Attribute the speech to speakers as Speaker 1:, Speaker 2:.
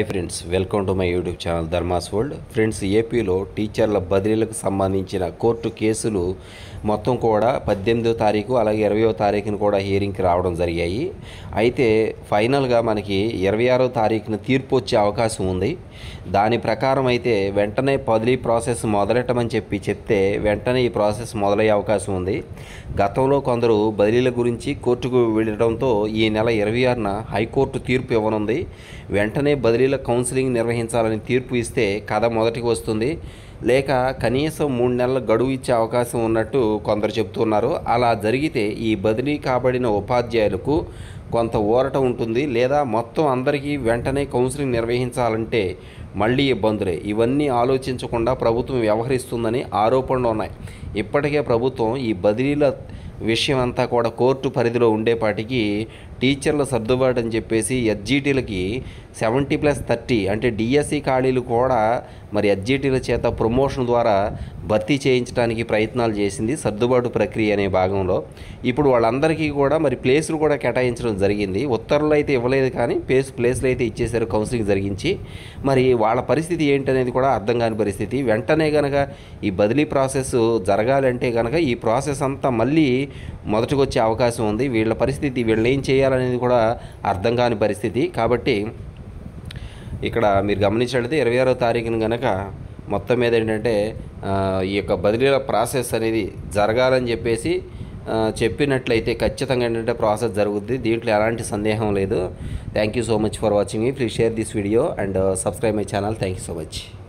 Speaker 1: hi friends welcome to my YouTube channel Dharma's world friends ఏపీలో టీచర్ల బదిలీలకు సంబంధించిన కోర్టు కేసులు మొత్తం కూడా పద్దెనిమిదో తారీఖు అలాగే ఇరవయో తారీఖున కూడా హియరింగ్కి రావడం జరిగాయి అయితే ఫైనల్గా మనకి ఇరవై ఆరో తారీఖున తీర్పు వచ్చే అవకాశం ఉంది దాని ప్రకారం అయితే వెంటనే బదిలీ ప్రాసెస్ మొదలెట్టమని చెప్పి చెప్తే వెంటనే ఈ ప్రాసెస్ మొదలయ్యే అవకాశం ఉంది గతంలో కొందరు బదిలీల గురించి కోర్టుకు వెళ్ళడంతో ఈ నెల ఇరవై ఆరున హైకోర్టు తీర్పు ఇవ్వనుంది వెంటనే బదిలీల కౌన్సిలింగ్ నిర్వహించాలని తీర్పు ఇస్తే కథ మొదటికి వస్తుంది లేక కనీసం మూడు నెలల గడువు ఇచ్చే అవకాశం ఉన్నట్టు కొందరు చెబుతున్నారు అలా జరిగితే ఈ బదిలీ కాబడిన ఉపాధ్యాయులకు కొంత ఊరట ఉంటుంది లేదా మొత్తం అందరికీ వెంటనే కౌన్సిలింగ్ నిర్వహించాలంటే మళ్ళీ ఇబ్బందులే ఇవన్నీ ఆలోచించకుండా ప్రభుత్వం వ్యవహరిస్తుందని ఆరోపణలు ఉన్నాయి ఇప్పటికే ప్రభుత్వం ఈ బదిలీల విషయం అంతా కూడా కోర్టు పరిధిలో ఉండేపాటికి టీచర్ల సర్దుబాటు అని చెప్పేసి ఎస్జీటీలకి సెవెంటీ ప్లస్ థర్టీ అంటే డిఎస్సి ఖాళీలు కూడా మరి ఎస్జీటీల చేత ప్రమోషన్ ద్వారా భర్తీ చేయించడానికి ప్రయత్నాలు చేసింది సర్దుబాటు ప్రక్రియ అనే భాగంలో ఇప్పుడు వాళ్ళందరికీ కూడా మరి ప్లేసులు కూడా కేటాయించడం జరిగింది ఉత్తర్వులు అయితే ఇవ్వలేదు కానీ ప్లేస్ ప్లేస్లు అయితే ఇచ్చేశారు కౌన్సిలింగ్ జరిగించి మరి వాళ్ళ పరిస్థితి ఏంటనేది కూడా అర్థం కాని పరిస్థితి వెంటనే కనుక ఈ బదిలీ ప్రాసెస్ జరగాలంటే కనుక ఈ ప్రాసెస్ అంతా మళ్ళీ మొదటికి వచ్చే అవకాశం ఉంది వీళ్ళ పరిస్థితి వీళ్ళు ఏం చేయాలనేది కూడా అర్థం కాని పరిస్థితి కాబట్టి ఇక్కడ మీరు గమనించినట్లయితే ఇరవై ఆరో తారీఖున కనుక మొత్తం మీద ఏంటంటే ఆ, ఈ యొక్క బదిలీల ప్రాసెస్ అనేది జరగాలని చెప్పేసి ఆ, చెప్పినట్లయితే ఖచ్చితంగా ఏంటంటే ప్రాసెస్ జరుగుద్ది దీంట్లో ఎలాంటి సందేహం లేదు thank you so much for watching మీ please share this video and subscribe my channel thank you so much